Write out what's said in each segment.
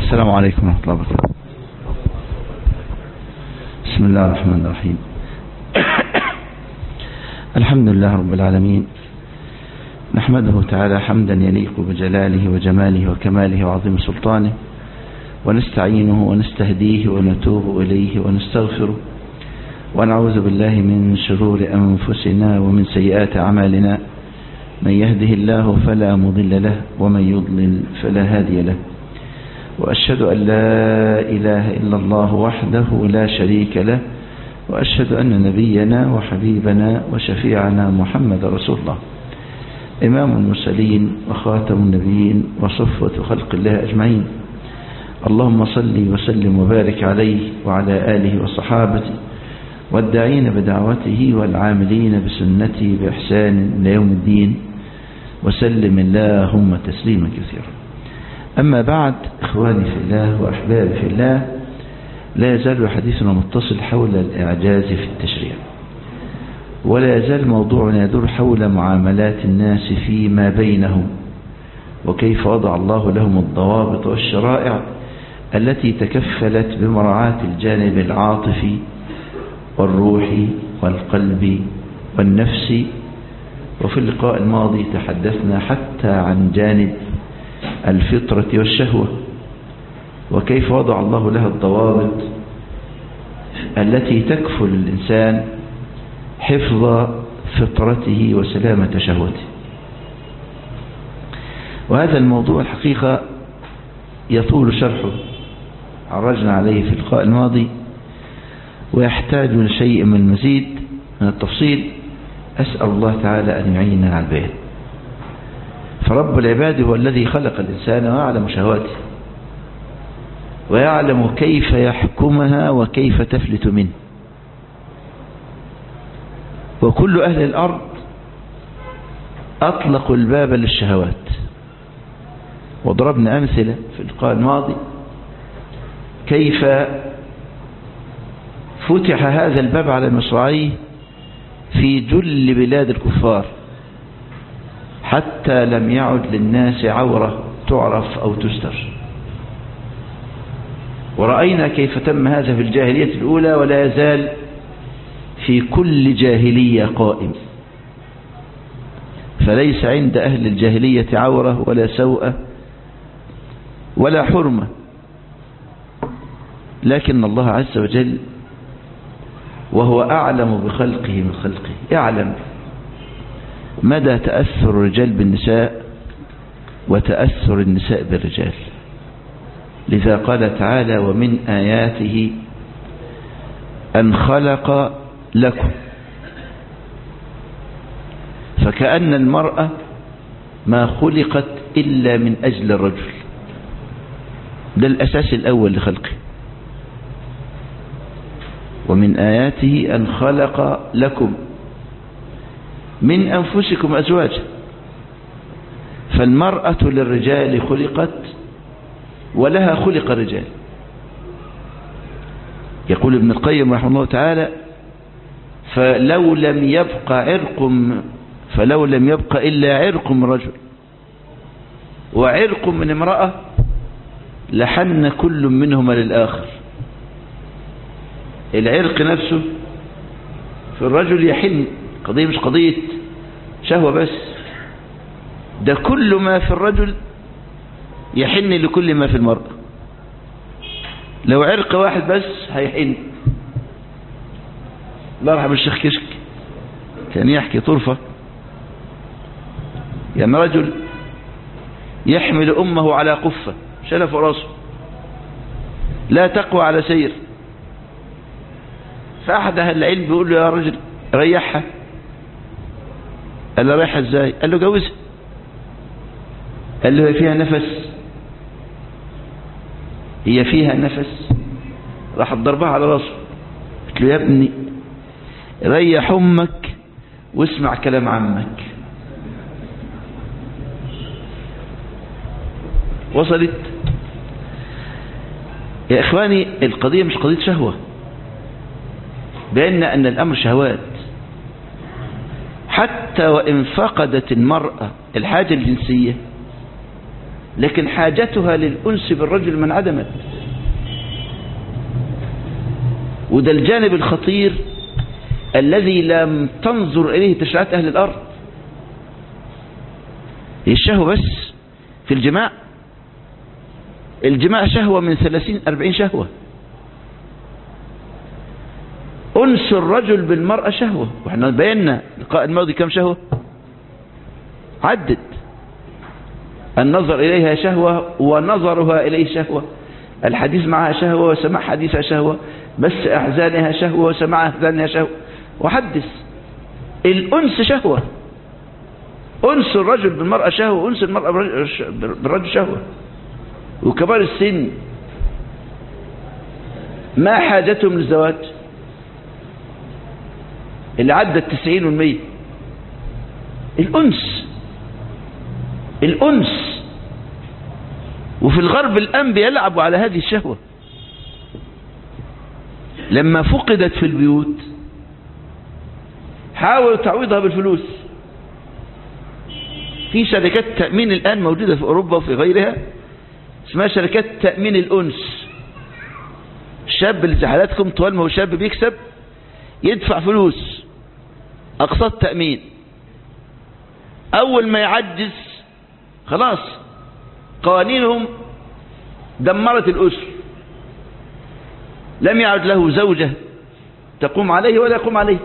السلام عليكم ورحمة الله وبركاته بسم الله الرحمن الرحيم الحمد لله رب العالمين نحمده تعالى حمدا يليق بجلاله وجماله وكماله وعظيم سلطانه ونستعينه ونستهديه ونتوب إليه ونستغفره ونعوذ بالله من شرور أنفسنا ومن سيئات أعمالنا من يهده الله فلا مضل له ومن يضلل فلا هادي له وأشهد أن لا إله إلا الله وحده لا شريك له وأشهد أن نبينا وحبيبنا وشفيعنا محمد رسول الله إمام المرسلين وخاتم النبيين وصفوة خلق الله أجمعين اللهم صل وسلم وبارك عليه وعلى آله وصحابته والداعين بدعوته والعاملين بسنته بإحسان إلى يوم الدين وسلم اللهم تسليما كثيرا أما بعد إخواني في الله وأحبابي في الله لا يزال حديثنا متصل حول الإعجاز في التشريع ولا يزال موضوعنا يدور حول معاملات الناس فيما بينهم وكيف وضع الله لهم الضوابط والشرائع التي تكفلت بمراعاة الجانب العاطفي والروحي والقلب والنفس وفي اللقاء الماضي تحدثنا حتى عن جانب الفطرة والشهوة وكيف وضع الله لها الضوابط التي تكفل الإنسان حفظ فطرته وسلامة شهوته وهذا الموضوع الحقيقة يطول شرحه عرجنا عليه في اللقاء الماضي ويحتاج لشيء من المزيد من التفصيل أسأل الله تعالى أن يعيننا على البيان فرب العباد هو الذي خلق الإنسان ويعلم شهواته ويعلم كيف يحكمها وكيف تفلت منه وكل أهل الأرض أطلقوا الباب للشهوات وضربنا أمثلة في اللقاء الماضي كيف فتح هذا الباب على المصراعي في جل بلاد الكفار حتى لم يعد للناس عورة تعرف أو تستر ورأينا كيف تم هذا في الجاهلية الأولى ولا يزال في كل جاهلية قائم فليس عند أهل الجاهلية عورة ولا سوءة ولا حرمة لكن الله عز وجل وهو أعلم بخلقه من خلقه يعلم مدى تأثر الرجال بالنساء وتأثر النساء بالرجال لذا قال تعالى ومن آياته أن خلق لكم فكأن المرأة ما خلقت إلا من أجل الرجل ده الأساس الأول لخلقه ومن آياته أن خلق لكم من أنفسكم أزواجا فالمرأة للرجال خلقت ولها خلق الرجال يقول ابن القيم رحمه الله تعالى فلو لم يبق عرق فلو لم يبق إلا عرق من رجل وعرق من امرأة لحن كل منهما للآخر العرق نفسه في الرجل يحن قضية مش قضية شهوة بس ده كل ما في الرجل يحن لكل ما في المرأة لو عرق واحد بس هيحن الله يرحم الشيخ كشك كان يحكي طرفة يعني رجل يحمل أمه على قفة شلف راسه لا تقوى على سير فأحد أهل العلم بيقول له يا رجل ريحها قال له ريحها ازاي قال له جوزها قال له هي فيها نفس هي فيها نفس راح ضربها على راسه قلت له يا ابني ريح امك واسمع كلام عمك وصلت يا اخواني القضية مش قضية شهوة بأن أن الأمر شهوات حتى وإن فقدت المرأة الحاجة الجنسية لكن حاجتها للأنس بالرجل من عدمت وده الجانب الخطير الذي لم تنظر إليه تشريعات أهل الأرض هي الشهوة بس في الجماع الجماع شهوة من ثلاثين أربعين شهوة أنس الرجل بالمرأة شهوة واحنا بينا اللقاء الماضي كم شهوة عدد النظر إليها شهوة ونظرها إليه شهوة الحديث معها شهوة وسماع حديثها شهوة بس أحزانها شهوة وسماع أحزانها شهوة وحدث الأنس شهوة أنس الرجل بالمرأة شهوة وأنس المرأة بالرجل شهوة وكبار السن ما حاجتهم للزواج اللي عدى التسعين والمية الأنس الأنس وفي الغرب الآن بيلعبوا على هذه الشهوة لما فقدت في البيوت حاولوا تعويضها بالفلوس في شركات تأمين الآن موجودة في أوروبا وفي غيرها اسمها شركات تأمين الأنس الشاب اللي زحلاتكم طوال ما هو شاب بيكسب يدفع فلوس أقساط تأمين أول ما يعجز خلاص قوانينهم دمرت الأسر لم يعد له زوجة تقوم عليه ولا يقوم عليه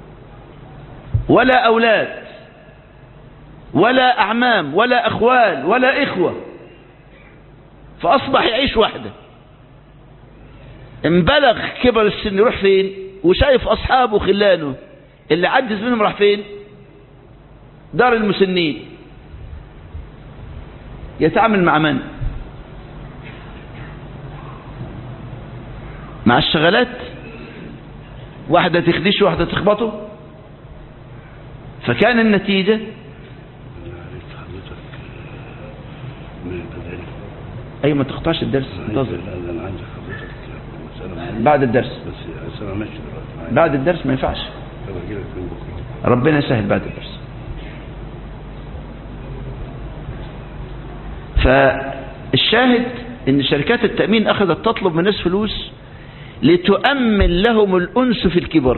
ولا أولاد ولا أعمام ولا أخوال ولا إخوة فأصبح يعيش وحده انبلغ كبر السن يروح فين وشايف أصحابه خلانه اللي عجز منهم راح فين دار المسنين يتعامل مع من مع الشغلات واحدة تخدشه واحدة تخبطه فكان النتيجة أي ما تقطعش الدرس انتظر انا عايز حضرتك مسألة بعد الدرس بس انا ماشي دلوقتي معايا بعد الدرس ما ينفعش طب اجي لك من بكره ربنا يسهل بعد الدرس فالشاهد ان شركات التأمين اخذت تطلب من الناس فلوس لتؤمن لهم الأنس في الكبر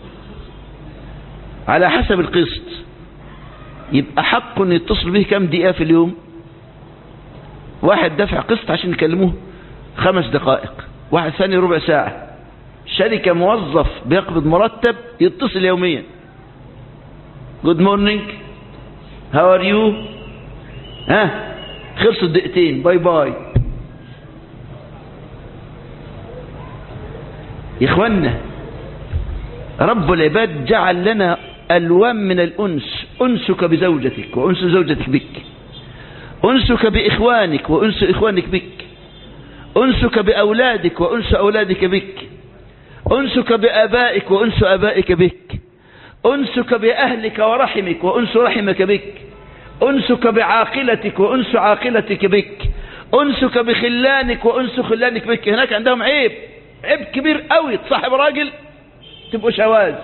على حسب القسط يبقى حق ان يتصل به كم دقيقة في اليوم واحد دفع قسط عشان يكلموه خمس دقائق واحد ثاني ربع ساعة شركة موظف بيقبض مرتب يتصل يوميا جود مورنينج هاو ار يو ها خلصوا الدقيقتين باي باي يا اخوانا رب العباد جعل لنا الوان من الانس انسك بزوجتك وانس زوجتك بك انسك باخوانك وانس اخوانك بك انسك باولادك وانس اولادك بك انسك بابائك وانس ابائك بك انسك باهلك ورحمك وانس رحمك بك انسك بعاقلتك وانس عاقلتك بك انسك بخلانك وانس خلانك بك هناك عندهم عيب عيب كبير قوي تصاحب راجل تبقوا شواذ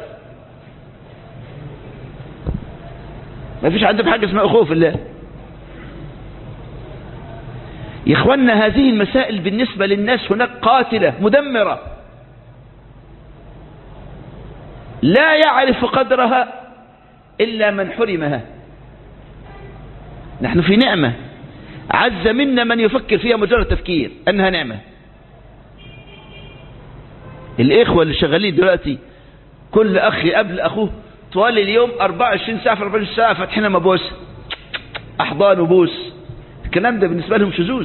ما فيش عندهم حاجه اسمها اخوه في الله يا اخوانا هذه المسائل بالنسبه للناس هناك قاتله مدمره لا يعرف قدرها الا من حرمها نحن في نعمه عز منا من يفكر فيها مجرد تفكير انها نعمه الإخوة اللي شغالين دلوقتي كل أخ قبل أخوه طوال اليوم 24 ساعة في 24 ساعة فاتحين مبوس أحضان وبوس الكلام ده بالنسبة لهم شذوذ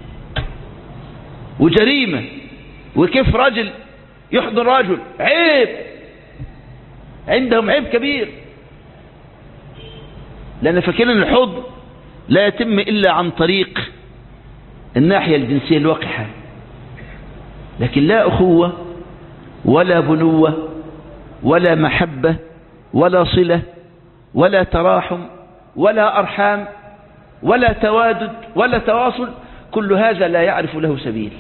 وجريمة وكيف راجل يحضن رجل عيب عندهم عيب كبير لأن فاكرين الحضن لا يتم إلا عن طريق الناحية الجنسية الوقحة لكن لا أخوة ولا بنوة ولا محبة ولا صلة ولا تراحم ولا أرحام ولا توادد ولا تواصل كل هذا لا يعرف له سبيل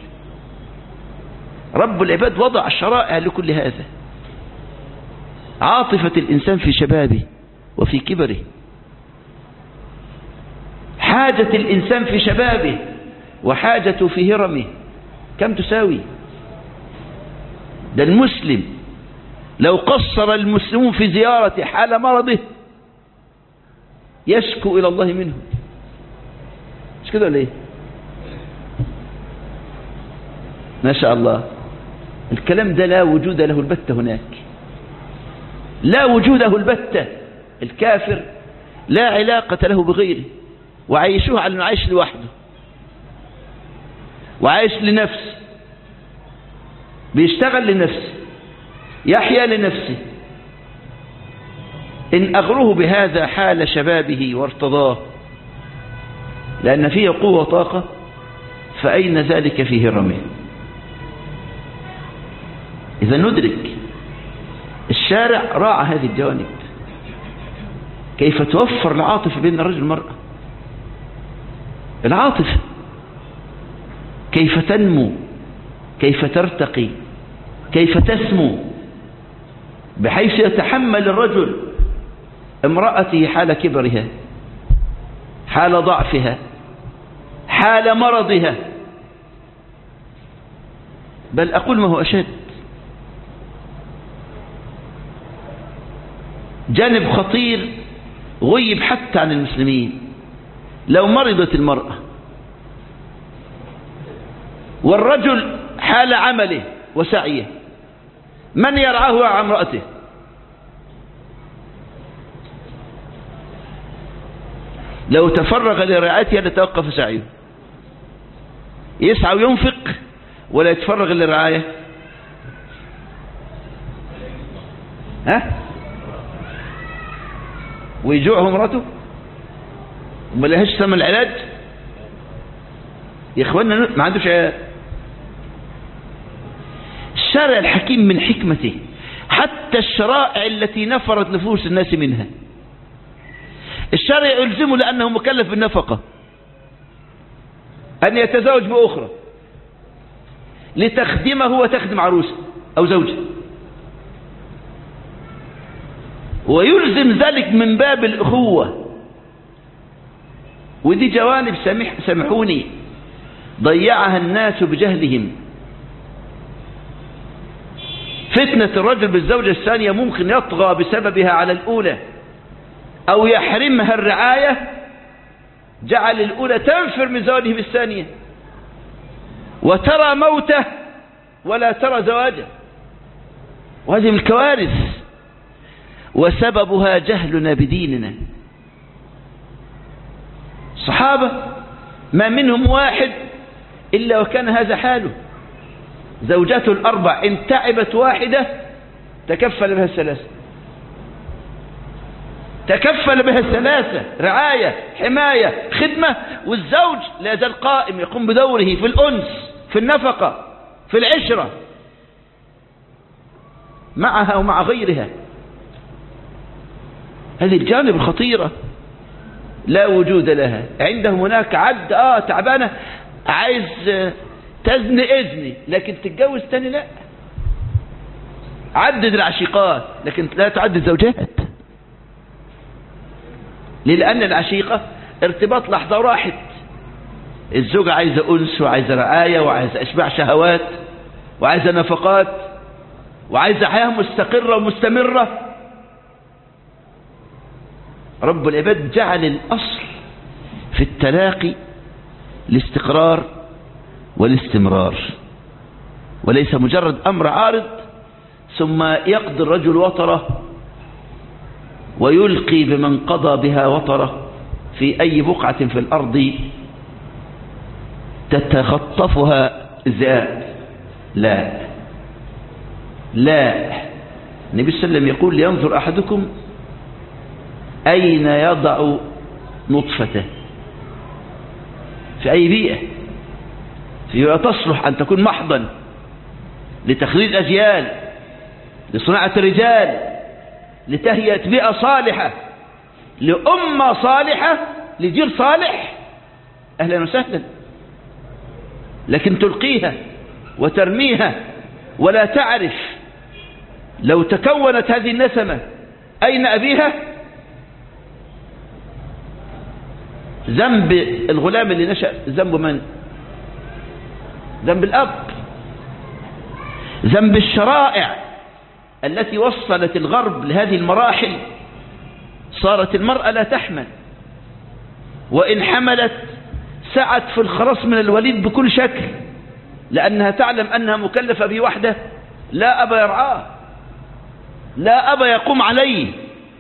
رب العباد وضع الشرائع لكل هذا عاطفة الإنسان في شبابه وفي كبره حاجة الإنسان في شبابه وحاجة في هرمه كم تساوي ده المسلم لو قصر المسلمون في زيارة حال مرضه يشكو إلى الله منه مش كده ولا ايه ما شاء الله الكلام ده لا وجود له البتة هناك لا وجود له البتة الكافر لا علاقة له بغيره وعيشوه على انه عايش لوحده وعايش لنفسه بيشتغل لنفسه يحيا لنفسه إن أغروه بهذا حال شبابه وارتضاه لأن فيه قوة وطاقة فأين ذلك في هرمه إذا ندرك الشارع راعى هذه الجوانب كيف توفر العاطفة بين الرجل والمرأة العاطفة كيف تنمو كيف ترتقي كيف تسمو بحيث يتحمل الرجل امرأته حال كبرها حال ضعفها حال مرضها بل أقول ما هو أشد جانب خطير غيب حتى عن المسلمين لو مرضت المرأة والرجل حال عمله وسعيه من يرعاه عن امرأته لو تفرغ لرعايتها لتوقف سعيه يسعى وينفق ولا يتفرغ للرعاية ها ويجوعه امرته وما لهاش ثمن العلاج يا اخوانا ما عندوش علاج الشارع الحكيم من حكمته حتى الشرائع التي نفرت نفوس الناس منها الشرع يلزمه لأنه مكلف بالنفقة أن يتزوج بأخرى لتخدمه وتخدم عروسه أو زوجه ويلزم ذلك من باب الأخوة ودي جوانب سامح سامحوني ضيعها الناس بجهلهم فتنة الرجل بالزوجة الثانية ممكن يطغى بسببها على الأولى أو يحرمها الرعاية جعل الأولى تنفر من زواجه بالثانية وترى موته ولا ترى زواجه وهذه من الكوارث وسببها جهلنا بديننا الصحابة ما منهم واحد إلا وكان هذا حاله زوجاته الأربع إن تعبت واحدة تكفل بها الثلاثة تكفل بها الثلاثة رعاية حماية خدمة والزوج لا زال قائم يقوم بدوره في الأنس في النفقة في العشرة معها ومع غيرها هذه الجانب الخطيرة لا وجود لها عندهم هناك عبد آه تعبانة عايز تزني اذني لكن تتجوز تاني لا عدد العشيقات لكن لا تعدد زوجات ليه لأن العشيقة ارتباط لحظة واحد الزوجة عايزة أنس وعايزة رعاية وعايزة إشباع شهوات وعايزة نفقات وعايزة حياة مستقرة ومستمرة رب العباد جعل الأصل في التلاقي الاستقرار والاستمرار وليس مجرد أمر عارض ثم يقضي الرجل وطره ويلقي بمن قضى بها وطره في أي بقعة في الأرض تتخطفها الذئاب لا لا النبي صلى الله عليه وسلم يقول لينظر أحدكم أين يضع نطفته في أي بيئة فيها تصلح أن تكون محضا لتخريج أجيال لصناعة الرجال لتهيئة بيئة صالحة لأمة صالحة لجيل صالح أهلا وسهلا لكن تلقيها وترميها ولا تعرف لو تكونت هذه النسمة أين أبيها ذنب الغلام اللي نشأ ذنب من ذنب الأب ذنب الشرائع التي وصلت الغرب لهذه المراحل صارت المرأة لا تحمل وإن حملت سعت في الخرص من الوليد بكل شكل لأنها تعلم أنها مكلفة بوحده لا أبا يرعاه لا أبا يقوم عليه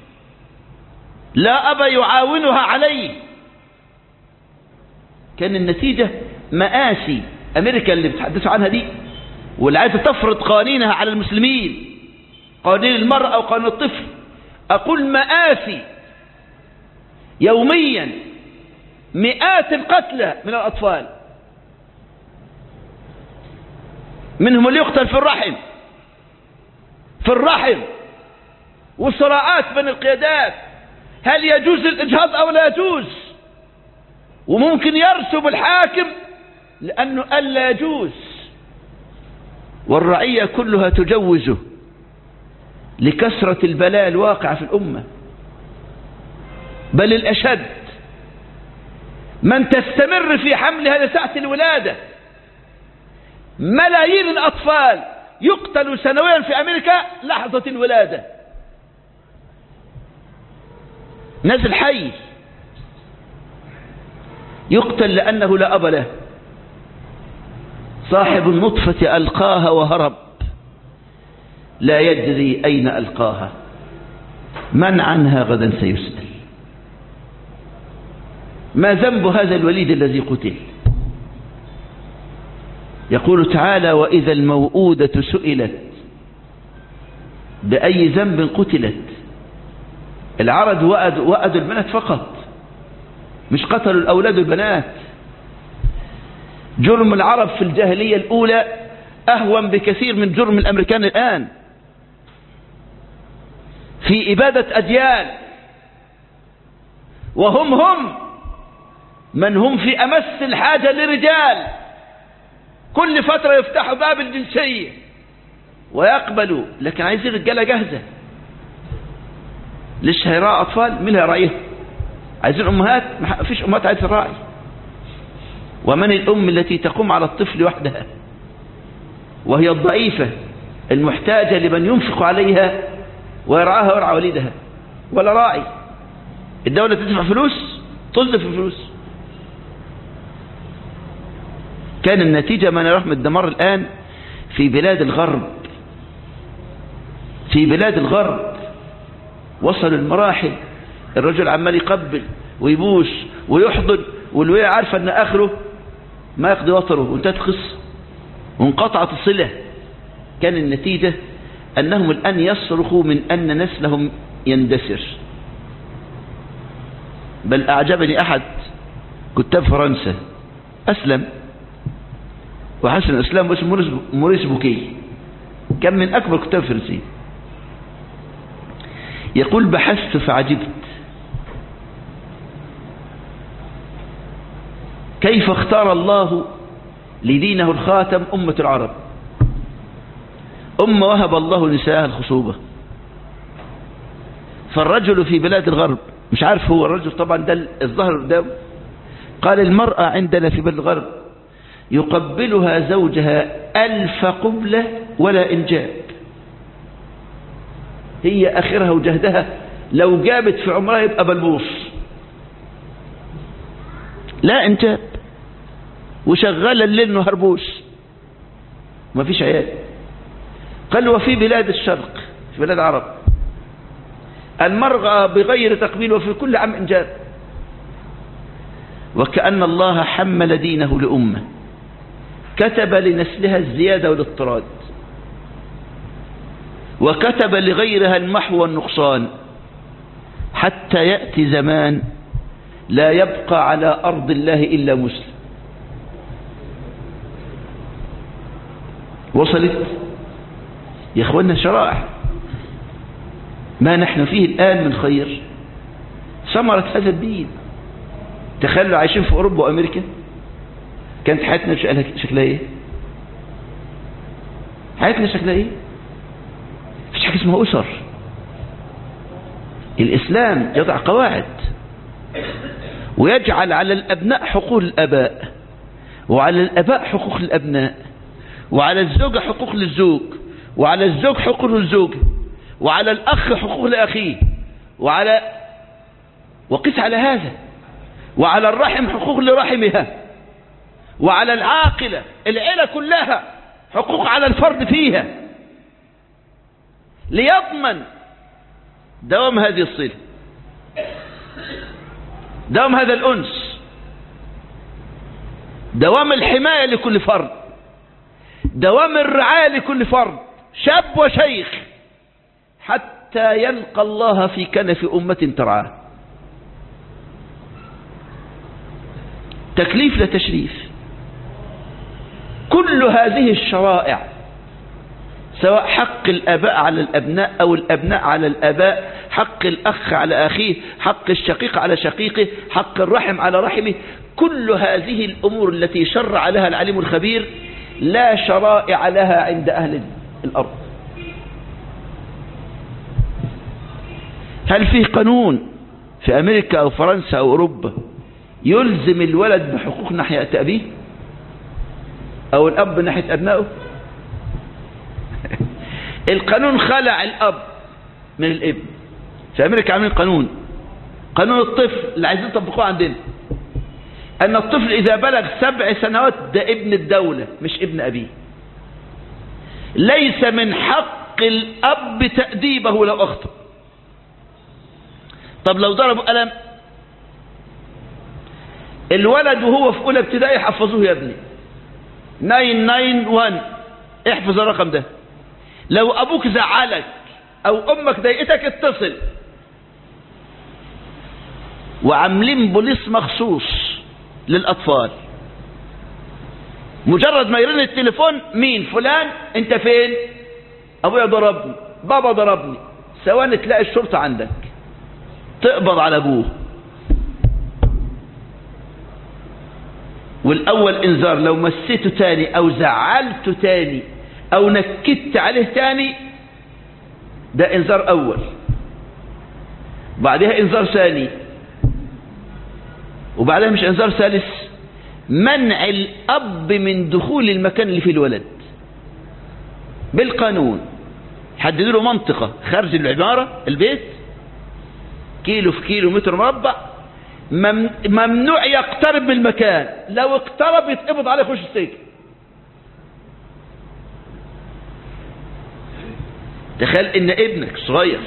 لا أبا يعاونها عليه كان النتيجة مآسي أمريكا اللي بتحدثوا عنها دي واللي عايزة تفرض قوانينها على المسلمين قوانين المرأة وقانون الطفل أقول مآسي يوميا مئات القتلى من الأطفال منهم اللي يقتل في الرحم في الرحم وصراعات بين القيادات هل يجوز الإجهاض أو لا يجوز وممكن يرسب الحاكم لأنه قال لا يجوز والرعية كلها تجوزه لكثرة البلاء الواقع في الأمة بل الأشد من تستمر في حملها لساعة الولادة ملايين الأطفال يقتل سنويا في أمريكا لحظة الولادة نزل حي يقتل لأنه لا أب له صاحب النطفة ألقاها وهرب لا يدري أين ألقاها من عنها غدا سيسأل ما ذنب هذا الوليد الذي قتل يقول تعالى وإذا الموؤودة سئلت بأي ذنب قتلت العرض وأدوا وأد البنات فقط مش قتلوا الأولاد البنات جرم العرب في الجاهلية الأولى أهون بكثير من جرم الأمريكان الآن في إبادة أديان وهم هم من هم في أمس الحاجة لرجال كل فترة يفتحوا باب الجنسية ويقبلوا لكن عايزين رجالة جاهزة ليش هيراعي أطفال مين اللي هيراعيهم عايزين أمهات ما فيش أمهات عايزة تراعي ومن الأم التي تقوم على الطفل وحدها وهي الضعيفة المحتاجة لمن ينفق عليها ويرعاها ويرعى والدها ولا راعي الدولة تدفع فلوس تصرف الفلوس كان النتيجة ما نراه من الدمار الآن في بلاد الغرب في بلاد الغرب وصل المراحل الرجل عمال يقبل ويبوس ويحضن والوية عارفة ان اخره ما يقضي وطره وانتهت القصة وانقطعت الصلة كان النتيجة انهم الان يصرخوا من ان نسلهم يندثر بل اعجبني احد كتاب فرنسا اسلم وحسن الاسلام اسمه موريس بوكي كان من اكبر كتاب فرنسيين يقول بحثت فعجبت كيف اختار الله لدينه الخاتم أمة العرب أمة وهب الله نساءها الخصوبة فالرجل في بلاد الغرب مش عارف هو الرجل طبعا ده الظهر ده قال المرأة عندنا في بلاد الغرب يقبلها زوجها ألف قبلة ولا إنجاب هي آخرها وجهدها لو جابت في عمرها يبقى بلبوص لا إنجاب وشغال الليل نهار بوس ما فيش عيال قال وفي بلاد الشرق في بلاد العرب المرأة بغير تقبيل وفي كل عام إنجاب وكأن الله حمل دينه لأمة كتب لنسلها الزيادة والاضطراد وكتب لغيرها المحو والنقصان حتى يأتي زمان لا يبقى على أرض الله إلا مسلم وصلت يا اخوانا شرائع ما نحن فيه الآن من خير ثمرة هذا الدين تخيلوا عايشين في أوروبا وأمريكا كانت حياتنا شكلها ايه حياتنا شكلها ايه مفيش حاجة اسمها أسر الإسلام يضع قواعد ويجعل على الأبناء حقوق الأباء وعلى الأباء حقوق الأبناء وعلى الزوجة حقوق للزوج وعلى الزوج حقوق للزوجة وعلى الأخ حقوق لأخيه وعلى وقس على هذا وعلى الرحم حقوق لرحمها وعلى العاقلة العيلة كلها حقوق على الفرد فيها ليضمن دوام هذه الصلة دوام هذا الأنس دوام الحماية لكل فرد دوام الرعاية لكل فرد شاب وشيخ حتى يلقى الله في كنف أمة ترعاه تكليف لا تشريف كل هذه الشرائع سواء حق الآباء على الأبناء أو الأبناء على الآباء حق الأخ على أخيه حق الشقيق على شقيقه حق الرحم على رحمه كل هذه الأمور التي شرع لها العليم الخبير لا شرائع لها عند أهل الأرض هل فيه قانون في أمريكا أو فرنسا أو أوروبا يلزم الولد بحقوق ناحية أبيه أو الأب ناحية أبنائه القانون خلع الأب من الابن في أمريكا عاملين قانون قانون الطفل اللي عايزين يطبقوه عندنا أن الطفل إذا بلغ سبع سنوات ده ابن الدولة مش ابن أبيه ليس من حق الأب تأديبه لو أخطأ طب لو ضربوا قلم الولد وهو في أولى ابتدائي حفظوه يا ابني 991 احفظ الرقم ده لو أبوك زعلك أو أمك ضايقتك اتصل وعاملين بوليس مخصوص للأطفال مجرد ما يرن التليفون مين فلان انت فين ابويا ضربني بابا ضربني ثواني تلاقي الشرطة عندك تقبض على ابوه والاول انذار لو مسيته تاني او زعلته تاني او نكدت عليه تاني ده انذار اول بعدها انذار ثاني وبعدها مش انذار ثالث منع الاب من دخول المكان اللي فيه الولد بالقانون حددوا له منطقة خارج العمارة البيت كيلو في كيلو متر مربع ممنوع يقترب من المكان لو اقترب يتقبض عليه يخش السجن تخيل ان ابنك صغير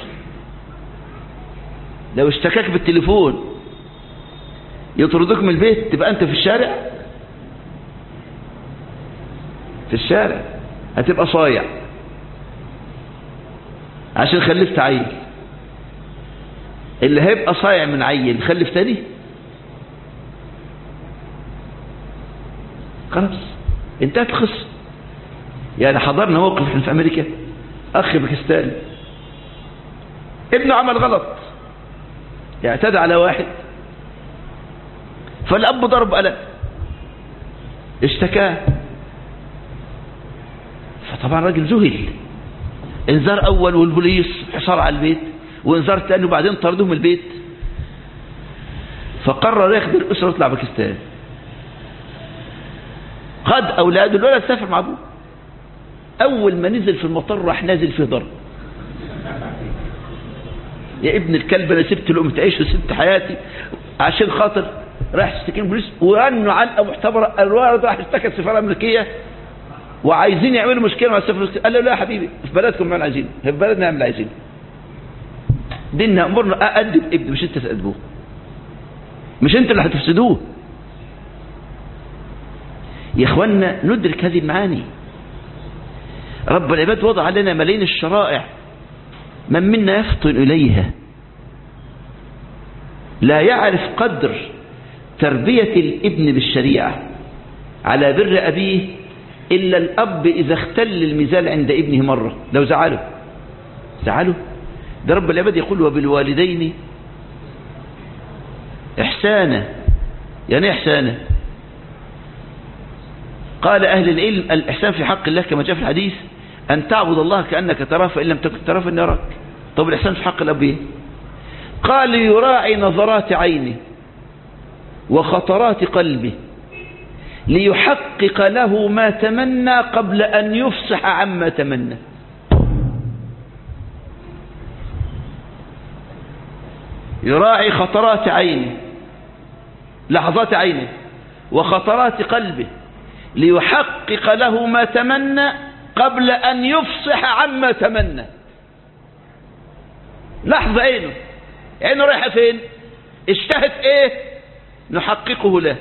لو اشتكاك بالتليفون يطردوك من البيت تبقى انت في الشارع في الشارع هتبقى صايع عشان خلفت عيل اللي هيبقى صايع من عيل خلف تاني خلاص انتهت القصه يعني حضرنا موقف في امريكا اخ باكستاني ابنه عمل غلط اعتدى على واحد فالاب ضرب قلم اشتكاه فطبعا الراجل ذهل انذار اول والبوليس حصار على البيت وانذار تاني وبعدين طردوه من البيت فقرر ياخد الاسره ويطلع باكستان خد اولاده الولد سافر مع ابوه اول ما نزل في المطار راح نازل في ضرب يا ابن الكلب انا سبت لقمه عيش وسبت حياتي عشان خاطر راح اشتكي البوليس ورنوا علقه محتبره الولد راح اشتكى السفاره الامريكيه وعايزين يعملوا مشكله مع السفاره قال له لا يا حبيبي في بلدكم ما عايزين في بلدنا نعمل عايزين ديننا امرنا اادب ابني مش انت تادبوه مش انت اللي هتفسدوه يا اخوانا ندرك هذه المعاني رب العباد وضع لنا ملايين الشرائع من منا يفطن إليها لا يعرف قدر تربية الابن بالشريعة على بر أبيه إلا الأب إذا اختل الميزان عند ابنه مرة لو زعله زعله ده رب العباد يقول وبالوالدين إحسانا يعني إحسانا قال أهل العلم الإحسان في حق الله كما جاء في الحديث أن تعبد الله كأنك تراه فإن لم تكن تراه فإن يراك طب الإحسان في حق الأب إيه؟ قال يراعي نظرات عينه وخطرات قلبه ليحقق له ما تمنى قبل أن يفصح عما تمنى يراعي خطرات عينه لحظات عينه وخطرات قلبه ليحقق له ما تمنى قبل أن يفصح عما تمنى لحظة عينه عينه رايحة فين اشتهت ايه نحققه له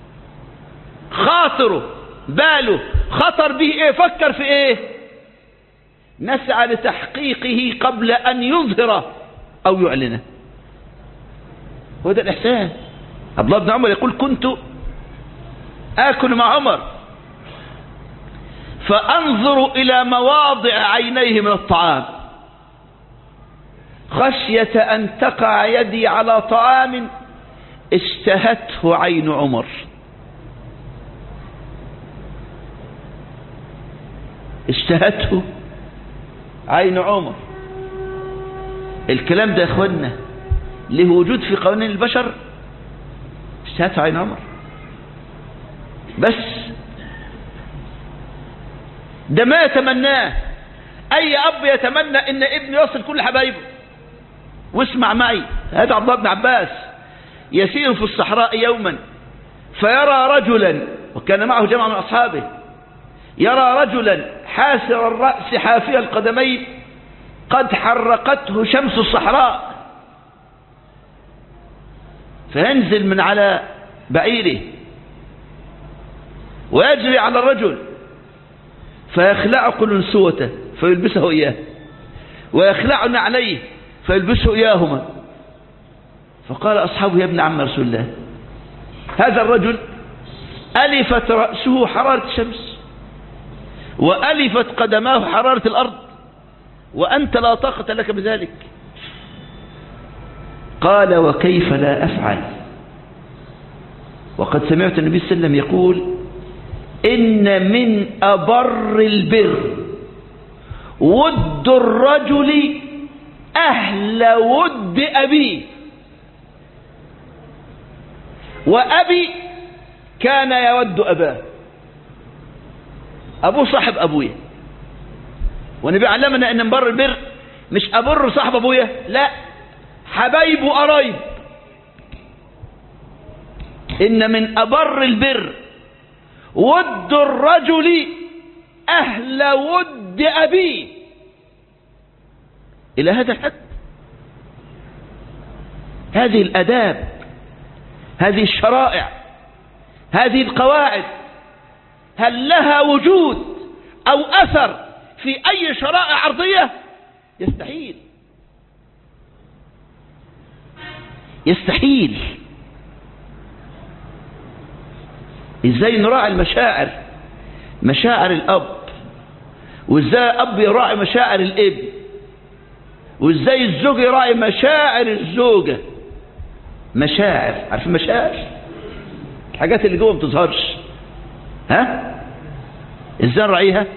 خاطره باله خطر به ايه فكر في ايه نسعى لتحقيقه قبل ان يظهره او يعلنه هو ده الاحسان عبد الله بن عمر يقول كنت اكل مع عمر فانظر الى مواضع عينيه من الطعام خشية ان تقع يدي على طعام اشتهته عين عمر اشتهته عين عمر الكلام ده يا اخوانا له وجود في قوانين البشر اشتهته عين عمر بس ده ما يتمناه اي اب يتمنى ان ابنه يصل كل حبايبه واسمع معي هذا عبد الله بن عباس يسير في الصحراء يوما فيرى رجلا وكان معه جمع من اصحابه يرى رجلا حاسر الرأس حافي القدمين قد حرقته شمس الصحراء فينزل من على بعيره ويجري على الرجل فيخلع قلنسوته فيلبسه إياه ويخلع نعليه فيلبسه إياهما فقال أصحابه يا ابن عم رسول الله هذا الرجل ألفت رأسه حرارة الشمس وألفت قدماه حرارة الأرض وأنت لا طاقة لك بذلك قال وكيف لا أفعل وقد سمعت النبي صلى الله عليه وسلم يقول إن من أبر البر ود الرجل أهل ود أبيه وأبي كان يود أباه أبوه صاحب أبويا والنبي علمنا أن مبر البر مش أبر صاحب أبويا لا حبايبه قرايب إن من أبر البر ود الرجل أهل ود أبيه إلى هذا الحد هذه الأداب هذه الشرائع هذه القواعد هل لها وجود أو أثر في أي شرائع أرضية يستحيل يستحيل ازاي نراعي المشاعر مشاعر الاب وازاي الاب يراعي مشاعر الابن وازاي الزوج يراعي مشاعر الزوجة مشاعر عارفين مشاعر الحاجات اللي جوه ما بتظهرش ها ازاي نراعيها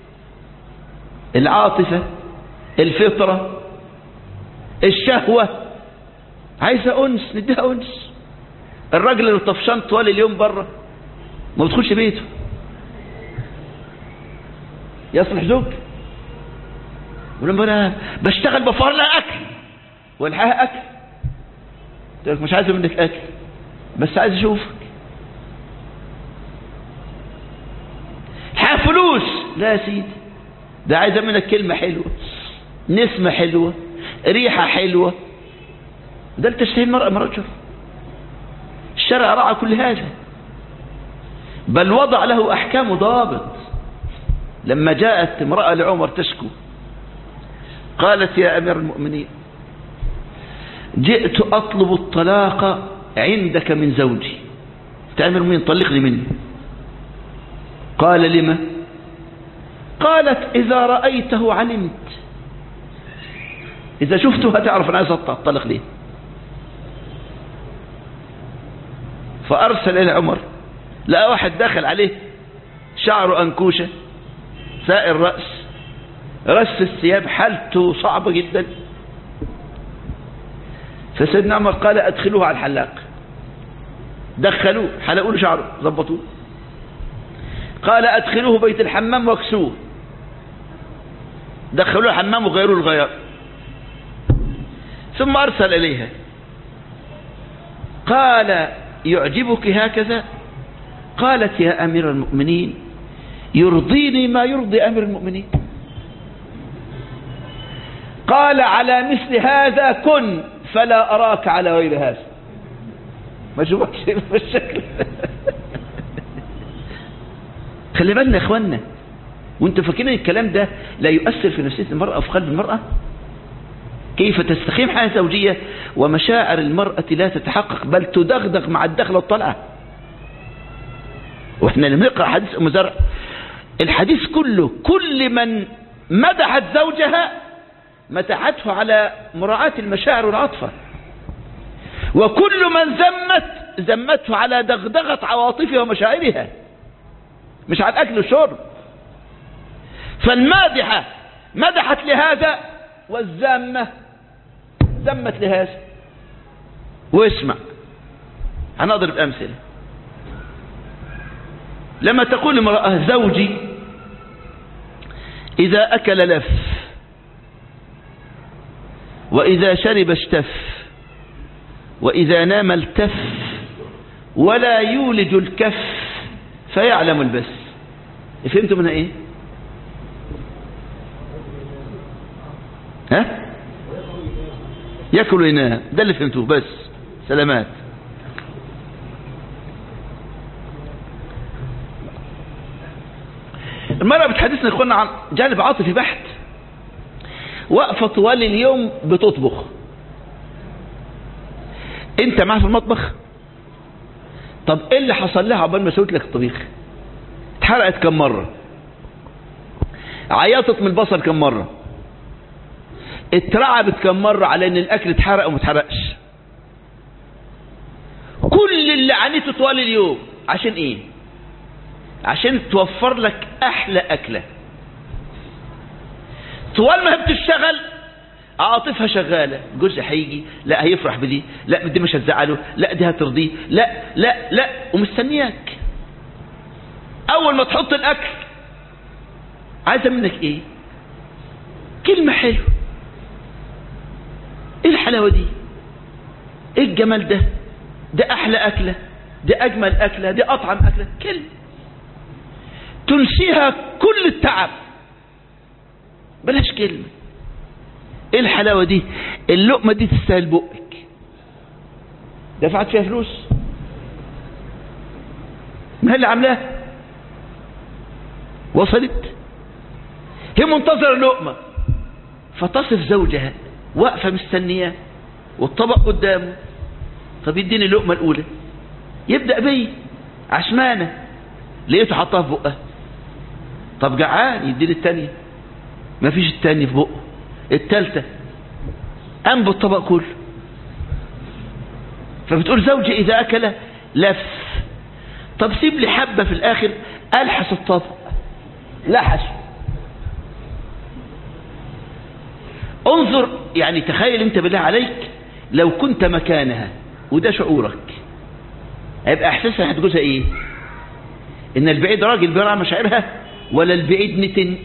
العاطفة الفطرة الشهوة عايزة أنس نديها أنس الراجل اللي طفشان طوال اليوم بره ما بتخش بيته يصلح زوج ولما انا بشتغل بفار لها اكل والحقها اكل تقول مش عايز منك اكل بس عايز اشوفك حق فلوس لا يا سيدي ده عايزه منك كلمه حلوه نسمه حلوه ريحه حلوه ده لتشتهي المرأة من رجل الشرع رعى كل هذا بل وضع له أحكام ضابط لما جاءت امرأة لعمر تشكو قالت يا أمير المؤمنين جئت أطلب الطلاق عندك من زوجي تأمر مين طلقني منه قال لما قالت إذا رأيته علمت إذا شفته هتعرف أنا عايز أطلق ليه فأرسل إلى عمر لقى واحد دخل عليه شعره أنكوشة سائر رأس رس الثياب حالته صعبة جدا فسيدنا عمر قال أدخلوه على الحلاق دخلوه حلقوا له شعره ظبطوه قال أدخلوه بيت الحمام واكسوه دخلوه الحمام وغيروا الغيار ثم أرسل إليها قال يعجبك هكذا قالت يا أمير المؤمنين يرضيني ما يرضي أمير المؤمنين قال على مثل هذا كن فلا أراك على غير هذا ما شوفكش بالشكل خلي بالنا يا اخوانا وانتوا فاكرين الكلام ده لا يؤثر في نفسية المرأة وفي قلب المرأة كيف تستقيم حياة زوجية ومشاعر المرأة لا تتحقق بل تدغدغ مع الدخل والطلعة واحنا لما نقرأ حديث ام زرع الحديث كله كل من مدحت زوجها مدحته على مراعاة المشاعر والعاطفة وكل من ذمت ذمته على دغدغة عواطفها ومشاعرها مش على الأكل والشرب فالمادحة مدحت لهذا والذامة ذمت لهذا واسمع هنضرب أمثلة لما تقول امرأة زوجي إذا أكل لف وإذا شرب اشتف وإذا نام التف ولا يولج الكف فيعلم البس فهمتوا منها ايه ها ياكل وينام ده اللي فهمتوه بس سلامات المرأة بتحدثنا اخوانا عن جانب عاطفي بحت واقفة طوال اليوم بتطبخ انت معاها في المطبخ طب ايه اللي حصل لها عقبال ما سويت لك الطبيخ اتحرقت كم مرة عيطت من البصل كم مرة اترعبت كم مرة على ان الاكل اتحرق وما اتحرقش كل اللي عانيته طوال اليوم عشان ايه عشان توفر لك احلى اكله طوال ما هي بتشتغل عاطفها شغالة جوزها هيجي لا هيفرح بدي لا دي مش هتزعله لا دي هترضيه لا لا لا ومستنياك اول ما تحط الاكل عايزه منك ايه كلمة حلوة ايه الحلاوة دي ايه الجمال ده ده احلى اكلة ده اجمل اكلة ده اطعم اكلة كلمة تنسيها كل التعب بلاش كلمة ايه الحلاوة دي اللقمة دي تستاهل بقك دفعت فيها فلوس ما هي اللي عاملاها وصلت هي منتظرة لقمة فتصف زوجها واقفة مستنياه والطبق قدامه طب يديني اللقمة الأولى يبدأ بي عشمانة لقيته حطها في بقها طب جعان يديني التانية ما فيش التانية في بقه التالتة قام بالطبق كله فبتقول زوجي إذا أكل لف طب سيب لي حبة في الآخر ألحس الطبق لحس انظر يعني تخيل انت بالله عليك لو كنت مكانها وده شعورك هيبقى احساسها هتجوزها ايه ان البعيد راجل بيرعى مشاعرها ولا البعيد نتن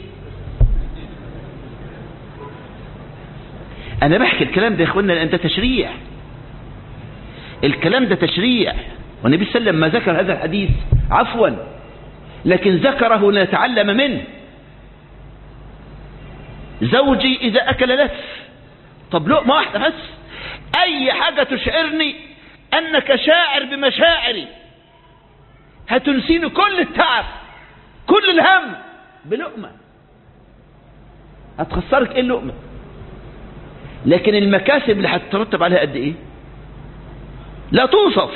انا بحكي الكلام ده يا اخوانا لان ده تشريع الكلام ده تشريع والنبي صلى الله عليه وسلم ما ذكر هذا الحديث عفوا لكن ذكره لنتعلم منه زوجي اذا اكل لف طب لقمه واحده بس اي حاجه تشعرني انك شاعر بمشاعري هتنسيني كل التعب كل الهم بلقمه هتخسرك ايه اللقمه لكن المكاسب اللي هتترتب عليها قد ايه لا توصف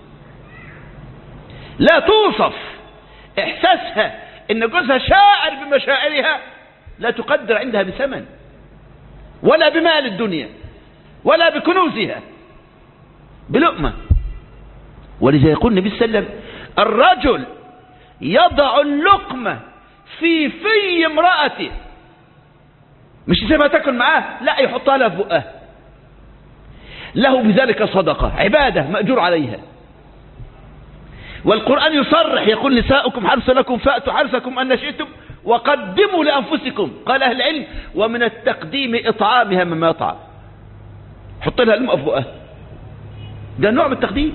لا توصف احساسها ان جوزها شاعر بمشاعرها لا تقدر عندها بثمن ولا بمال الدنيا ولا بكنوزها بلقمة ولذا يقول النبي صلى الله عليه وسلم الرجل يضع اللقمة في في امرأته مش يسيبها تاكل معاه لا يحطها لها في بقها له بذلك صدقة عبادة مأجور عليها والقرآن يصرح يقول نساؤكم حرث لكم فأتوا حرثكم أن شئتم وقدموا لأنفسكم قال أهل العلم ومن التقديم إطعامها مما يطعم حط لها الماء فوقها ده نوع من التقديم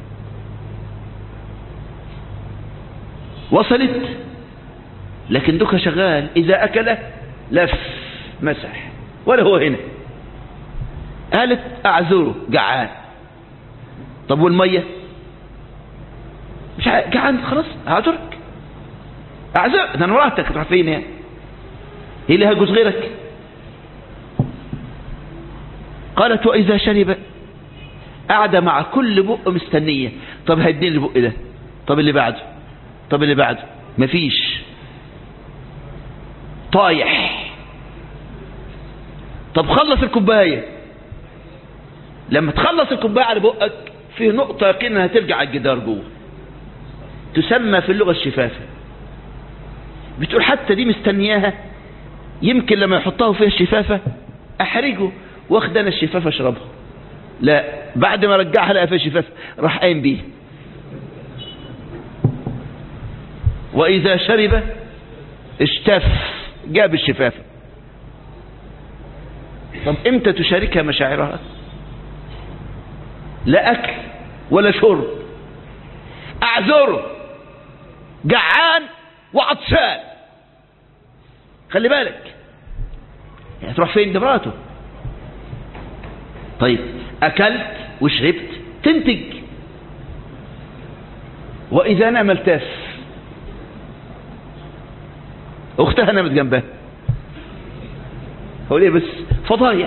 وصلت لكن دوكا شغال إذا أكل لف مسح ولا هو هنا قالت أعذره جعان طب والمية مش ع- جعان خلاص أعذرك أعذر ده أنا مراتك تروح فين يعني هي اللي هجوز غيرك قالت وإذا شرب قاعدة مع كل بق مستنية طب هيديني البق ده طب اللي بعده طب اللي بعده مفيش طايح طب خلص الكوباية لما تخلص الكوباية على بقك في نقطة يقين انها ترجع على الجدار جوه تسمى في اللغة الشفافة بتقول حتى دي مستنياها يمكن لما يحطها فيها الشفافة احرجه واخد انا الشفافة اشربها لا بعد ما رجعها لقى فيها شفافة راح قايم بيه واذا شرب اشتف جاب الشفافة طب امتى تشاركها مشاعرها لا اكل ولا شرب اعذره جعان وعطشان خلي بالك يعني تروح فين ده مراته طيب اكلت وشربت تنتج واذا نام التف اختها نامت جنبها هو ليه بس فضايح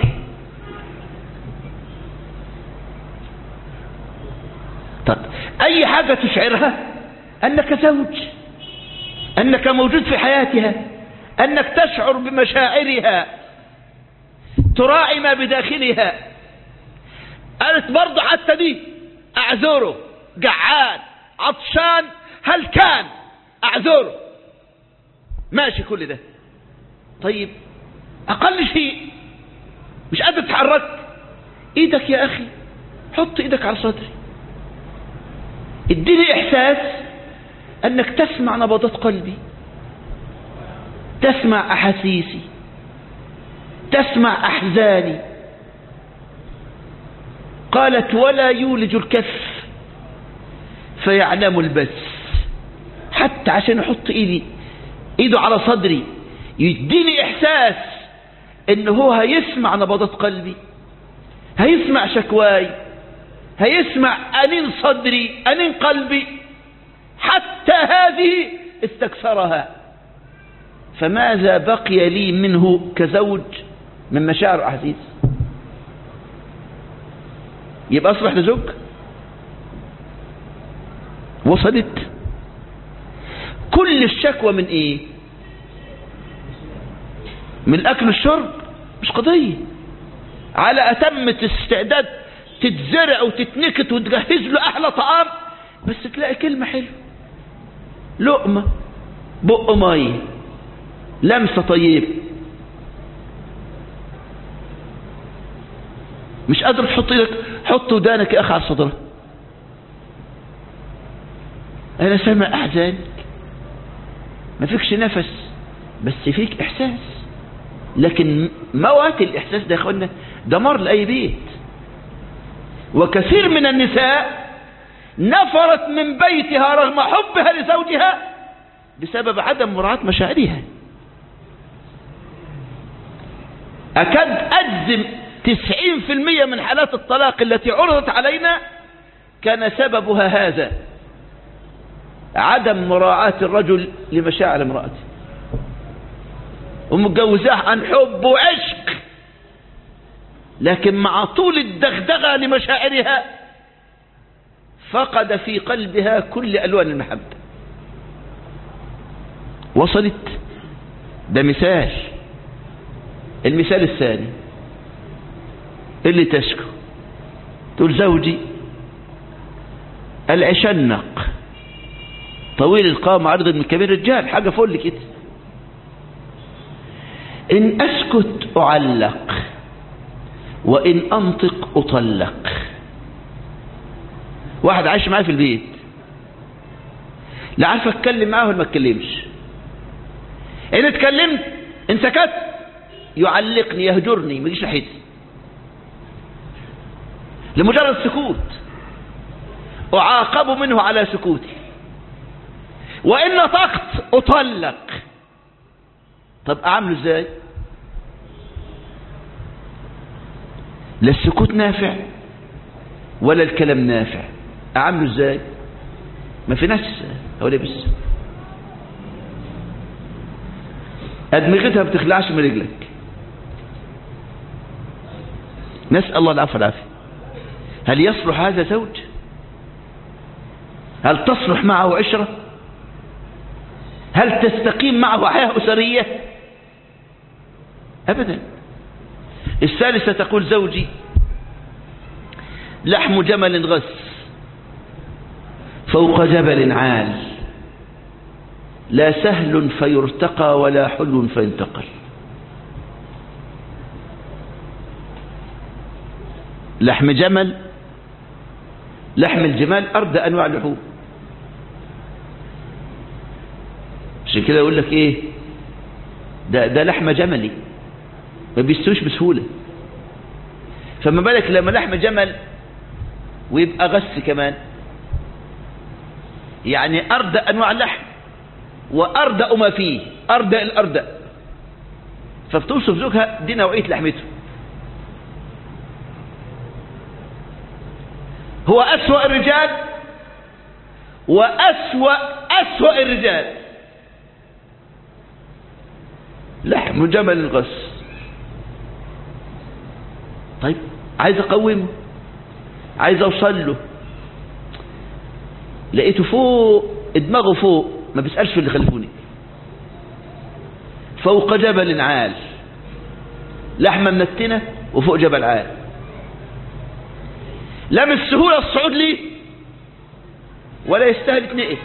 طب اي حاجة تشعرها انك زوج انك موجود في حياتها انك تشعر بمشاعرها تراعي ما بداخلها قالت برضه حتى دي اعذره جعان عطشان هل كان اعذره ماشي كل ده طيب اقل شيء مش قادر تتحرك ايدك يا اخي حط ايدك على صدري اديني احساس انك تسمع نبضات قلبي تسمع احاسيسي تسمع احزاني قالت ولا يولج الكف فيعلم البث حتى عشان يحط ايدي ايده على صدري يديني احساس ان هو هيسمع نبضات قلبي هيسمع شكواي هيسمع انين صدري انين قلبي حتى هذه استكثرها فماذا بقي لي منه كزوج من مشاعر واحاسيس يبقى اصبح ده زوج وصلت كل الشكوى من ايه من الاكل والشرب مش قضية على اتمة استعداد تتزرع وتتنكت وتجهز له احلى طعام بس تلاقي كلمة حلوة لقمة بق مية لمسة طيبة مش قادر تحط ايدك حط ودانك يا اخي على صدرك انا سامع احزانك ما فيكش نفس بس فيك احساس لكن موات الاحساس ده يا اخوانا دمار لاي بيت وكثير من النساء نفرت من بيتها رغم حبها لزوجها بسبب عدم مراعاة مشاعرها أكاد أجزم تسعين في المية من حالات الطلاق التي عرضت علينا كان سببها هذا عدم مراعاة الرجل لمشاعر امرأته ومتجوزاه عن حب وعشق لكن مع طول الدغدغة لمشاعرها فقد في قلبها كل ألوان المحبة وصلت ده مثال المثال الثاني اللي تشكو تقول زوجي العشنق طويل القامة عرض من كبير الرجال حاجة فل كده إن أسكت أعلق وإن أنطق أطلق واحد عايش معايا في البيت لا عارف اتكلم معاه ولا ما اتكلمش ان اتكلمت ان سكت يعلقني يهجرني ما يجيش ناحيتي لمجرد سكوت اعاقب منه على سكوتي وان نطقت اطلق طب اعمله ازاي لا السكوت نافع ولا الكلام نافع اعمله ازاي ما في ناس هو بس ادمغتها بتخلعش من رجلك نسال الله العفو والعافيه هل يصلح هذا زوج هل تصلح معه عشره هل تستقيم معه حياه اسريه ابدا الثالثه تقول زوجي لحم جمل غث فوق جبل عال لا سهل فيرتقى ولا حلو فينتقل لحم جمل لحم الجمال أردى أنواع اللحوم عشان كده يقول لك إيه ده, ده لحم جملي ما بيستويش بسهولة فما بالك لما لحم جمل ويبقى غث كمان يعني أردى أنواع اللحم وأردأ ما فيه أردأ الأردأ فبتوصف زوجها دي نوعية لحمته هو أسوأ الرجال وأسوأ أسوأ الرجال لحم جمل الغص طيب عايز أقومه عايز أوصل له لقيته فوق دماغه فوق ما بيسألش في اللي خلفوني فوق جبل عال لحمة منتنة وفوق جبل عال لا من السهولة الصعود لي ولا يستاهل يتنقل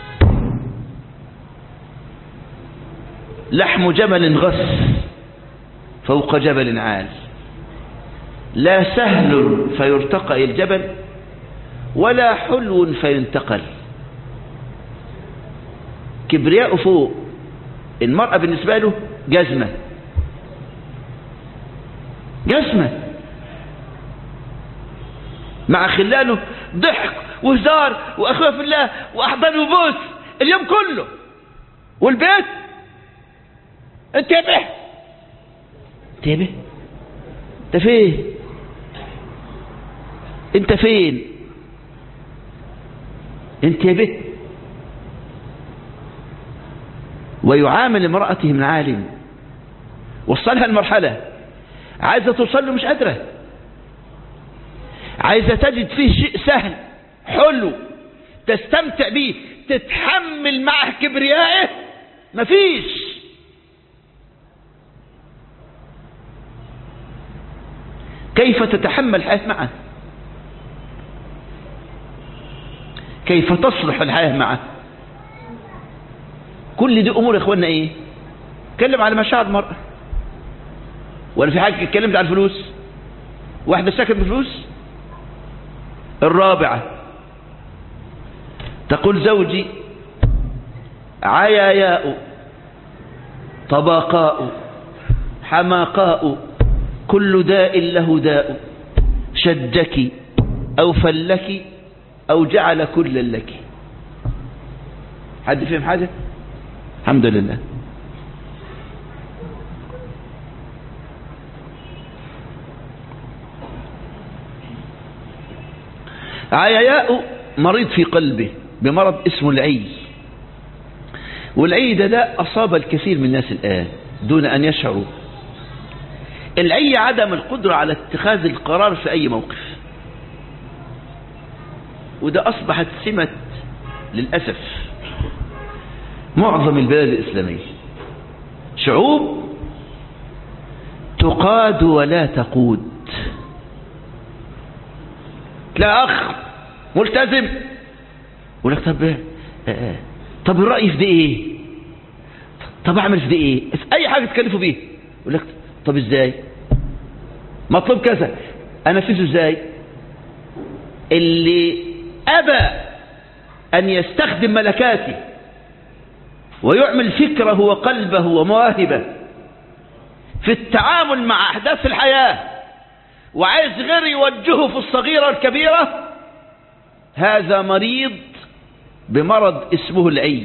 لحم جمل غث فوق جبل عال لا سهل فيرتقى الجبل ولا حلو فينتقل كبرياء فوق المرأة بالنسبة له جزمة جزمة مع خلاله ضحك وهزار واخوه في الله واحضان وبوس اليوم كله والبيت انتبه انتبه انت فين انت فين انتبه ويعامل امرأته من عالم وصلها المرحلة عايزة توصل له مش قادرة عايزة تجد فيه شيء سهل حلو تستمتع به تتحمل معه كبريائه مفيش كيف تتحمل الحياة معه كيف تصلح الحياة معه كل دي أمور يا إخواننا إيه اتكلم على مشاعر المرأة ولا في حاجة اتكلمت على الفلوس واحدة سكت بفلوس الرابعة تقول زوجي عياياء طباقاء حماقاء كل داء له داء شجك أو فلك أو جعل كل لك حد فهم حاجة الحمد لله عياياء مريض في قلبه بمرض اسمه العي والعي ده ده أصاب الكثير من الناس الآن دون أن يشعروا العي عدم القدرة على اتخاذ القرار في أي موقف وده أصبحت سمة للأسف معظم البلاد الإسلامية شعوب تقاد ولا تقود تلاقي أخ ملتزم يقول لك طب آه طب الرأي في دي إيه طب أعمل في دي إيه في أي حاجة تكلفوا بيه يقول لك طب إزاي مطلوب كذا أنفذه إزاي اللي أبى أن يستخدم ملكاته ويعمل فكره وقلبه ومواهبه في التعامل مع أحداث الحياة وعايز غير يوجهه في الصغيرة والكبيرة هذا مريض بمرض اسمه العي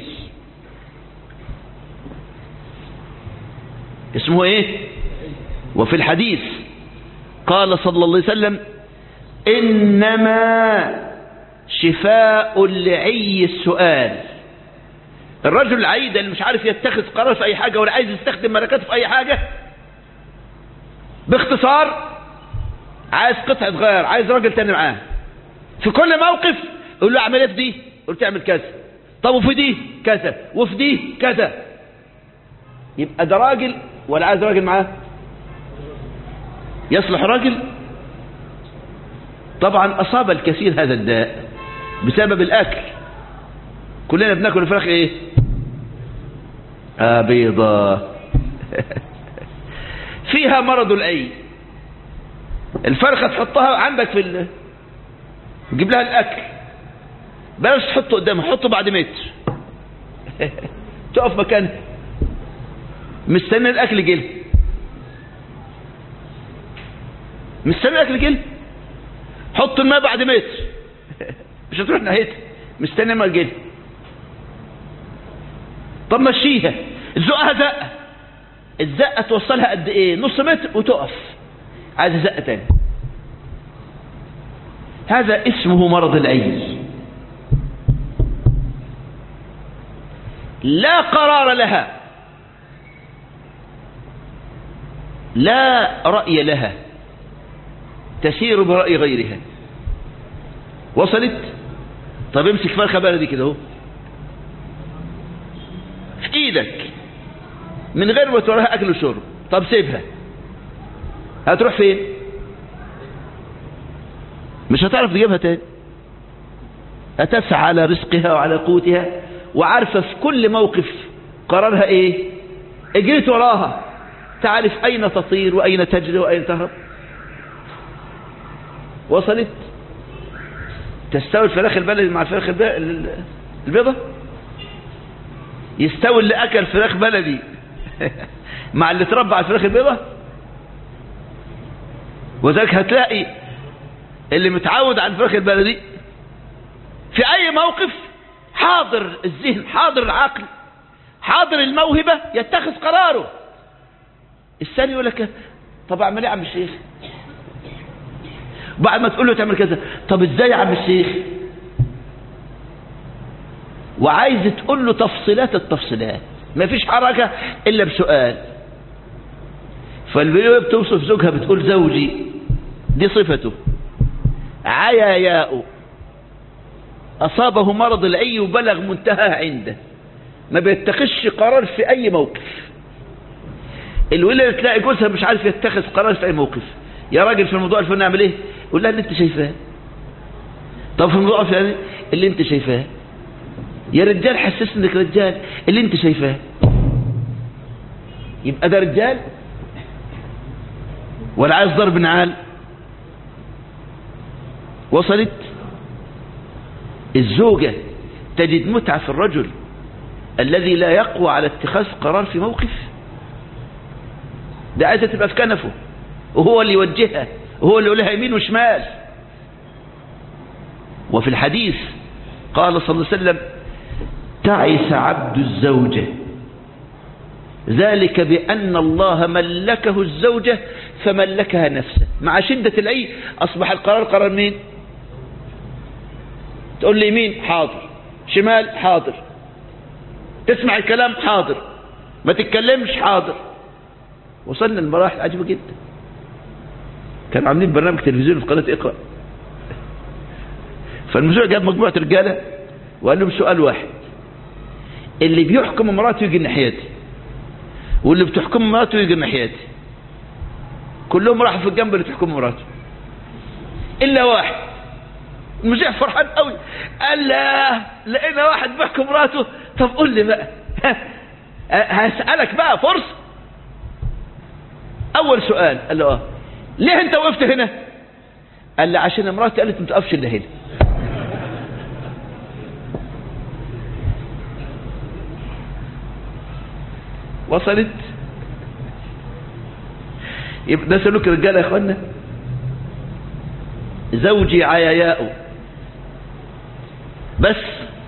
اسمه ايه وفي الحديث قال صلى الله عليه وسلم إنما شفاء العي السؤال الرجل العيد اللي مش عارف يتخذ قرار في أي حاجة ولا عايز يستخدم ملكاته في أي حاجة باختصار عايز قطعة غير عايز راجل تاني معاه في كل موقف يقول له اعمل ايه في دي يقول له تعمل كذا طب وفي دي كذا وفي دي كذا يبقى ده راجل ولا عايز راجل معاه يصلح راجل طبعا أصاب الكثير هذا الداء بسبب الأكل كلنا بناكل الفراخ ايه آه بيضة فيها مرض الأي الفرخة تحطها عندك في ال... تجيب لها الأكل بلاش تحطه قدامها حطه بعد متر تقف مكانها مستني الأكل جل مستني الأكل جل حط الماء بعد متر مش هتروح ناحيتها مستني ما جل طب مشيها زقها زقه الزقه توصلها قد ايه نص متر وتقف عايز زقه تاني هذا اسمه مرض العي لا قرار لها لا رأي لها تسير برأي غيرها وصلت طب امسك فرخة بلدي كده اهو في ايدك من غير ما توريها اكل وشرب طب سيبها هتروح فين مش هتعرف تجيبها تاني هتسعى على رزقها وعلى قوتها وعارفة في كل موقف قرارها ايه اجريت وراها تعرف اين تطير واين تجري واين تهرب وصلت تستوي الفراخ البلدي مع الفراخ البيضة يستوي اللي اكل فراخ بلدي مع اللي تربى على الفراخ البيضة وذلك هتلاقي اللي متعود على الفراخ البلدي في اي موقف حاضر الذهن حاضر العقل حاضر الموهبة يتخذ قراره الثاني يقول لك طب اعمل ايه يا عم الشيخ بعد ما تقول له تعمل كذا طب ازاي يا عم الشيخ وعايز تقول له تفصيلات التفصيلات ما فيش حركة الا بسؤال فالبيوة بتوصف زوجها بتقول زوجي دي صفته عياياء أصابه مرض العي وبلغ منتهى عنده ما بيتخذش قرار في أي موقف الولد تلاقي جوزها مش عارف يتخذ قرار في أي موقف يا راجل في الموضوع الفلاني نعمل ايه يقول لها اللي انت شايفاه طب في الموضوع الفلاني اللي انت شايفاه يا رجال حسسني انك رجال اللي انت شايفاه يبقى ده رجال ولا عايز ضرب نعال وصلت الزوجة تجد متعة في الرجل الذي لا يقوى على اتخاذ قرار في موقف ده عايزة تبقى في كنفه وهو اللي يوجهها وهو اللي يقولها يمين وشمال وفي الحديث قال صلى الله عليه وسلم تعس عبد الزوجة ذلك بأن الله ملكه الزوجة فملكها نفسه مع شدة العي أصبح القرار قرار مين تقول لي يمين حاضر شمال حاضر تسمع الكلام حاضر ما تتكلمش حاضر وصلنا لمراحل عجيبة جدا كانوا عاملين برنامج تلفزيوني في قناة اقرأ فالمذيع جاب مجموعة رجالة وقال لهم سؤال واحد اللي بيحكم مراته يجي ناحيتي واللي بتحكم مراته يجي ناحيتي كلهم راحوا في الجنب اللي تحكم مراته الا واحد المذيع فرحان قوي قال لا لقينا واحد بيحكم مراته طب قول لي بقى هسألك بقى فرصة اول سؤال قال له اه ليه انت وقفت هنا قال لي عشان مراتي قالت ما تقفش الا هنا وصلت يبقى ده سلوك الرجاله يا اخوانا زوجي عياياء بس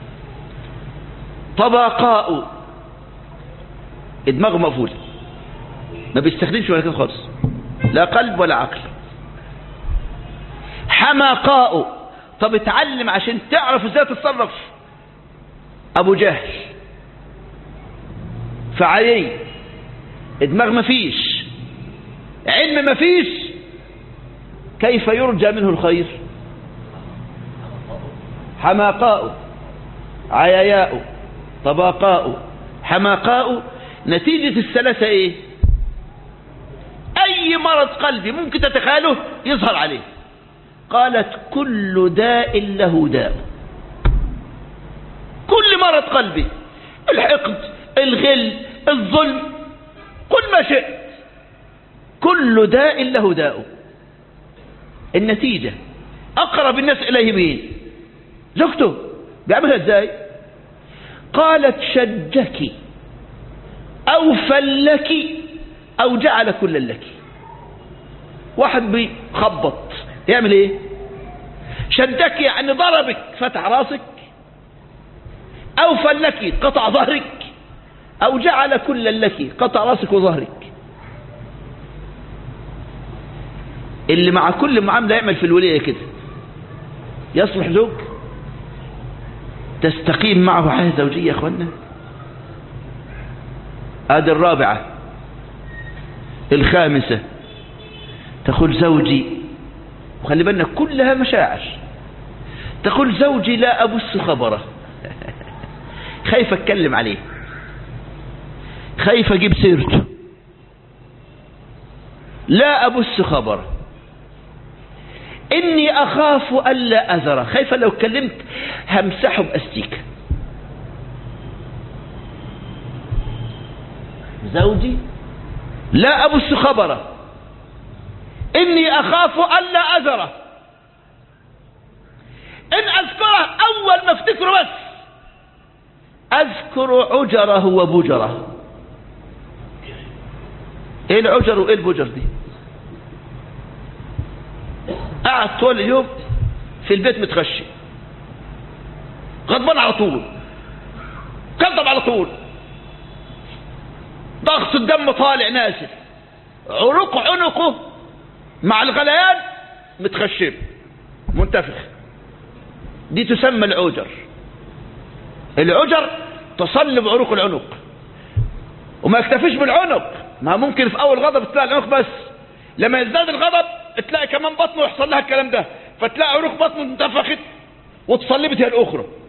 طبقاء دماغه مقفول ما بيستخدمش ولا كده خالص لا قلب ولا عقل حماقاء طب اتعلم عشان تعرف ازاي تتصرف ابو جهل فعلي دماغ مفيش علم مفيش كيف يرجى منه الخير حماقاء عياياء طباقاء حماقاء نتيجة الثلاثة ايه اي مرض قلبي ممكن تتخيله يظهر عليه قالت كل داء له داء كل مرض قلبي الحقد الغل الظلم كل ما شئت كل داء له داء النتيجة أقرب الناس إليه مين زوجته بيعملها ازاي قالت شجك أو فلك أو جعل كل لك واحد بيخبط يعمل ايه شدك يعني ضربك فتح راسك أو فلك قطع ظهرك أو جعل كل لك قطع راسك وظهرك اللي مع كل معاملة يعمل في الولية كده يصلح زوج تستقيم معه حياة زوجية يا اخوانا هذه الرابعة الخامسة تقول زوجي وخلي بالنا كلها مشاعر تقول زوجي لا أبث خبره خايف أتكلم عليه خايف أجيب سيرته لا أبث خبره إني أخاف ألا أذره خايفة لو اتكلمت همسحه بأستيكة زوجي لا أبث خبره إني أخاف ألا أذره إن أذكره أول ما افتكره بس أذكر عجره وبجره إيه العجر وإيه البجر دي قعد طول اليوم في البيت متخشي غضبان على طول كذب على طول ضغط الدم طالع نازل عروق عنقه مع الغليان متخشب منتفخ دي تسمى العجر العجر تصلب عروق العنق وما يكتفيش بالعنق ما ممكن في اول غضب تلاقي العنق بس لما يزداد الغضب تلاقي كمان بطنه يحصل لها الكلام ده فتلاقي عروق بطنه انتفخت وتصلبت هي الاخرى